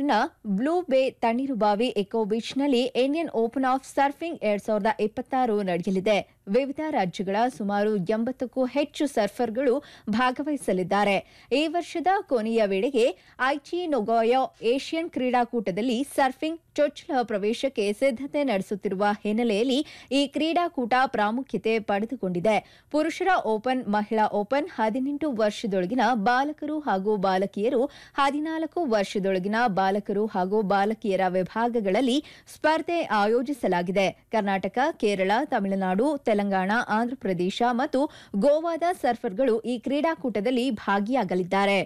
ಗೋವಾನ blue bay Tannirubavi echo ಬೀಚ್ನಲ್ಲಿ Indian Open of surfing ಎರಡ್ ಸಾವಿರದ ಇಪ್ಪತ್ತಾರು ನಡೆಯಲಿದೆ ವಿವಿಧ ರಾಜ್ಯಗಳ ಸುಮಾರು ಎಂಬತ್ತಕ್ಕೂ ಹೆಚ್ಚು ಸರ್ಫರ್ಗಳು ಭಾಗವಹಿಸಲಿದ್ದಾರೆ ಈ ವರ್ಷದ ಕೊನೆಯ ವೇಳೆಗೆ ಐಚಿ ನೊಗೋಯೋ ಏಷ್ಯನ್ ಕ್ರೀಡಾಕೂಟದಲ್ಲಿ ಸರ್ಫಿಂಗ್ ಚೊಚ್ಚಲ ಪ್ರವೇಶಕ್ಕೆ ಸಿದ್ದತೆ ನಡೆಸುತ್ತಿರುವ ಹಿನ್ನೆಲೆಯಲ್ಲಿ ಈ ಕ್ರೀಡಾಕೂಟ ಪ್ರಾಮುಖ್ಯತೆ ಪಡೆದುಕೊಂಡಿದೆ ಪುರುಷರ ಓಪನ್ ಮಹಿಳಾ ಓಪನ್ ಹದಿನೆಂಟು ವರ್ಷದೊಳಗಿನ ಬಾಲಕರು ಹಾಗೂ ಬಾಲಕಿಯರು ಹದಿನಾಲ್ಕು ವರ್ಷದೊಳಗಿನ ಬಾಲಕರು ಹಾಗೂ ಬಾಲಕಿಯರ ವಿಭಾಗಗಳಲ್ಲಿ ಸ್ಪರ್ಧೆ ಆಯೋಜಿಸಲಾಗಿದೆ ಕರ್ನಾಟಕ ಕೇರಳ ತಮಿಳುನಾಡು ತೆಲಂಗಾಣ ಆಂಧ್ರಪ್ರದೇಶ ಮತ್ತು ಗೋವಾದ ಸರ್ಫರ್ಗಳು ಈ ಕ್ರೀಡಾಕೂಟದಲ್ಲಿ ಭಾಗಿಯಾಗಲಿದ್ದಾರೆ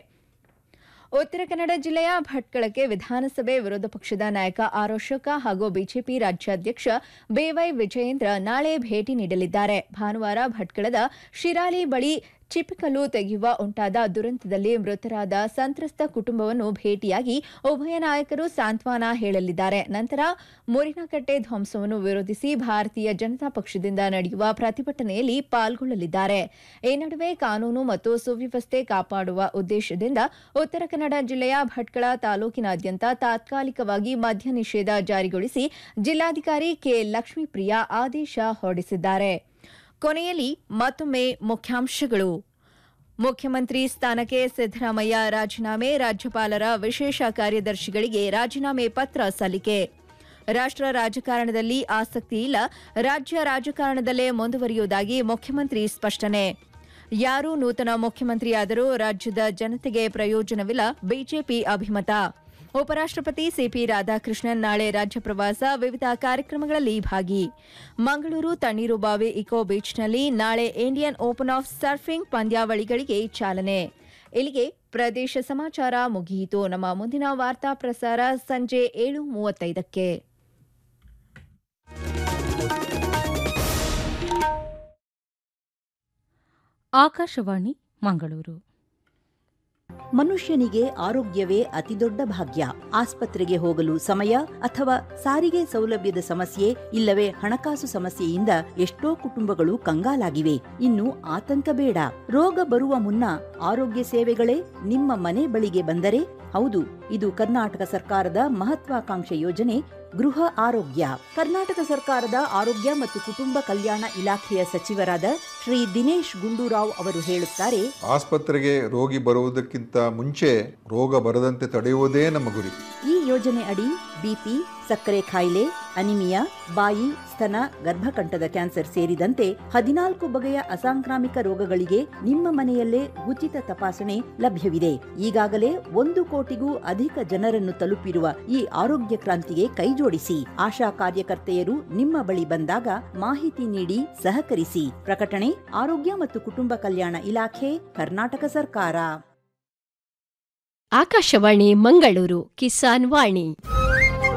ಉತ್ತರ ಕನ್ನಡ ಜಿಲ್ಲೆಯ ಭಟ್ಕಳಕ್ಕೆ ವಿಧಾನಸಭೆ ವಿರೋಧ ಪಕ್ಷದ ನಾಯಕ ಆರ್ ಅಶೋಕ ಹಾಗೂ ಬಿಜೆಪಿ ರಾಜ್ಯಾಧ್ಯಕ್ಷ ಬಿವೈ ವಿಜಯೇಂದ್ರ ನಾಳೆ ಭೇಟಿ ನೀಡಲಿದ್ದಾರೆ ಭಾನುವಾರ ಭಟ್ಕಳದ ಶಿರಾಲಿ ಬಳಿ ಚಿಪಿಕಲ್ಲು ತೆಗೆಯುವ ಉಂಟಾದ ದುರಂತದಲ್ಲಿ ಮೃತರಾದ ಸಂತ್ರಸ್ತ ಕುಟುಂಬವನ್ನು ಭೇಟಿಯಾಗಿ ಉಭಯ ನಾಯಕರು ಸಾಂತ್ವನ ಹೇಳಲಿದ್ದಾರೆ ನಂತರ ಮುರಿನಕಟ್ಟೆ ಧ್ವಂಸವನ್ನು ವಿರೋಧಿಸಿ ಭಾರತೀಯ ಜನತಾ ಪಕ್ಷದಿಂದ ನಡೆಯುವ ಪ್ರತಿಭಟನೆಯಲ್ಲಿ ಪಾಲ್ಗೊಳ್ಳಲಿದ್ದಾರೆ ಈ ನಡುವೆ ಕಾನೂನು ಮತ್ತು ಸುವ್ಯವಸ್ಥೆ ಕಾಪಾಡುವ ಉದ್ದೇಶದಿಂದ ಉತ್ತರ ಕನ್ನಡ ಜಿಲ್ಲೆಯ ಭಟ್ಕಳ ತಾಲೂಕಿನಾದ್ಯಂತ ತಾತ್ಕಾಲಿಕವಾಗಿ ಮದ್ಯ ನಿಷೇಧ ಜಾರಿಗೊಳಿಸಿ ಜಿಲ್ಲಾಧಿಕಾರಿ ಕೆ ಲಕ್ಷ್ಮೀಪ್ರಿಯಾ ಆದೇಶ ಹೊರಡಿಸಿದ್ದಾರೆ ಕೊನೆಯಲ್ಲಿ ಮತ್ತೊಮ್ಮೆ ಮುಖ್ಯಾಂಶಗಳು ಮುಖ್ಯಮಂತ್ರಿ ಸ್ಥಾನಕ್ಕೆ ಸಿದ್ದರಾಮಯ್ಯ ರಾಜೀನಾಮೆ ರಾಜ್ಯಪಾಲರ ವಿಶೇಷ ಕಾರ್ಯದರ್ಶಿಗಳಿಗೆ ರಾಜೀನಾಮೆ ಪತ್ರ ಸಲ್ಲಿಕೆ ರಾಷ್ಟ್ರ ರಾಜಕಾರಣದಲ್ಲಿ ಆಸಕ್ತಿ ಇಲ್ಲ ರಾಜ್ಯ ರಾಜಕಾರಣದಲ್ಲೇ ಮುಂದುವರಿಯುವುದಾಗಿ ಮುಖ್ಯಮಂತ್ರಿ ಸ್ಪಷ್ಟನೆ ಯಾರು ನೂತನ ಮುಖ್ಯಮಂತ್ರಿಯಾದರೂ ರಾಜ್ಯದ ಜನತೆಗೆ ಪ್ರಯೋಜನವಿಲ್ಲ ಬಿಜೆಪಿ ಅಭಿಮತ ಉಪರಾಷ್ಟ್ರಪತಿ ಸಿಪಿ ರಾಧಾಕೃಷ್ಣನ್ ನಾಳೆ ರಾಜ್ಯ ಪ್ರವಾಸ ವಿವಿಧ ಕಾರ್ಯಕ್ರಮಗಳಲ್ಲಿ ಭಾಗಿ ಮಂಗಳೂರು ತಣ್ಣೀರುಬಾವಿ ಇಕೋ ಬೀಚ್ನಲ್ಲಿ ನಾಳೆ ಇಂಡಿಯನ್ ಓಪನ್ ಆಫ್ ಸರ್ಫಿಂಗ್ ಪಂದ್ಯಾವಳಿಗಳಿಗೆ ಚಾಲನೆ ಇಲ್ಲಿಗೆ ಪ್ರದೇಶ ಸಮಾಚಾರ ಮುಗಿಯಿತು ನಮ್ಮ ಮುಂದಿನ ವಾರ್ತಾ ಪ್ರಸಾರ ಸಂಜೆ ಏಳು ಮೂವತ್ತೈದಕ್ಕೆ ಆಕಾಶವಾಣಿ ಮಂಗಳೂರು ಮನುಷ್ಯನಿಗೆ ಆರೋಗ್ಯವೇ ಅತಿದೊಡ್ಡ ಭಾಗ್ಯ ಆಸ್ಪತ್ರೆಗೆ ಹೋಗಲು ಸಮಯ ಅಥವಾ ಸಾರಿಗೆ ಸೌಲಭ್ಯದ ಸಮಸ್ಯೆ ಇಲ್ಲವೇ ಹಣಕಾಸು ಸಮಸ್ಯೆಯಿಂದ ಎಷ್ಟೋ ಕುಟುಂಬಗಳು ಕಂಗಾಲಾಗಿವೆ ಇನ್ನು ಆತಂಕ ಬೇಡ ರೋಗ ಬರುವ ಮುನ್ನ ಆರೋಗ್ಯ ಸೇವೆಗಳೇ ನಿಮ್ಮ ಮನೆ ಬಳಿಗೆ ಬಂದರೆ ಹೌದು ಇದು ಕರ್ನಾಟಕ ಸರ್ಕಾರದ ಮಹತ್ವಾಕಾಂಕ್ಷೆ ಯೋಜನೆ ಗೃಹ ಆರೋಗ್ಯ ಕರ್ನಾಟಕ ಸರ್ಕಾರದ ಆರೋಗ್ಯ ಮತ್ತು ಕುಟುಂಬ ಕಲ್ಯಾಣ ಇಲಾಖೆಯ ಸಚಿವರಾದ ಶ್ರೀ ದಿನೇಶ್ ಗುಂಡೂರಾವ್ ಅವರು ಹೇಳುತ್ತಾರೆ ಆಸ್ಪತ್ರೆಗೆ ರೋಗಿ ಬರುವುದಕ್ಕಿಂತ ಮುಂಚೆ ರೋಗ ಬರದಂತೆ ತಡೆಯುವುದೇ ನಮ್ಮ ಗುರಿ ಈ ಯೋಜನೆ ಅಡಿ ಬಿಪಿ ಸಕ್ಕರೆ ಕಾಯಿಲೆ ಅನಿಮಿಯಾ ಬಾಯಿ ಸ್ತನ ಗರ್ಭಕಂಠದ ಕ್ಯಾನ್ಸರ್ ಸೇರಿದಂತೆ ಹದಿನಾಲ್ಕು ಬಗೆಯ ಅಸಾಂಕ್ರಾಮಿಕ ರೋಗಗಳಿಗೆ ನಿಮ್ಮ ಮನೆಯಲ್ಲೇ ಉಚಿತ ತಪಾಸಣೆ ಲಭ್ಯವಿದೆ ಈಗಾಗಲೇ ಒಂದು ಕೋಟಿಗೂ ಅಧಿಕ ಜನರನ್ನು ತಲುಪಿರುವ ಈ ಆರೋಗ್ಯ ಕ್ರಾಂತಿಗೆ ಕೈಜೋಡಿಸಿ ಆಶಾ ಕಾರ್ಯಕರ್ತೆಯರು ನಿಮ್ಮ ಬಳಿ ಬಂದಾಗ ಮಾಹಿತಿ ನೀಡಿ ಸಹಕರಿಸಿ ಪ್ರಕಟಣೆ ಆರೋಗ್ಯ ಮತ್ತು ಕುಟುಂಬ ಕಲ್ಯಾಣ ಇಲಾಖೆ ಕರ್ನಾಟಕ ಸರ್ಕಾರ ಆಕಾಶವಾಣಿ ಮಂಗಳೂರು ಕಿಸಾನ್ ವಾಣಿ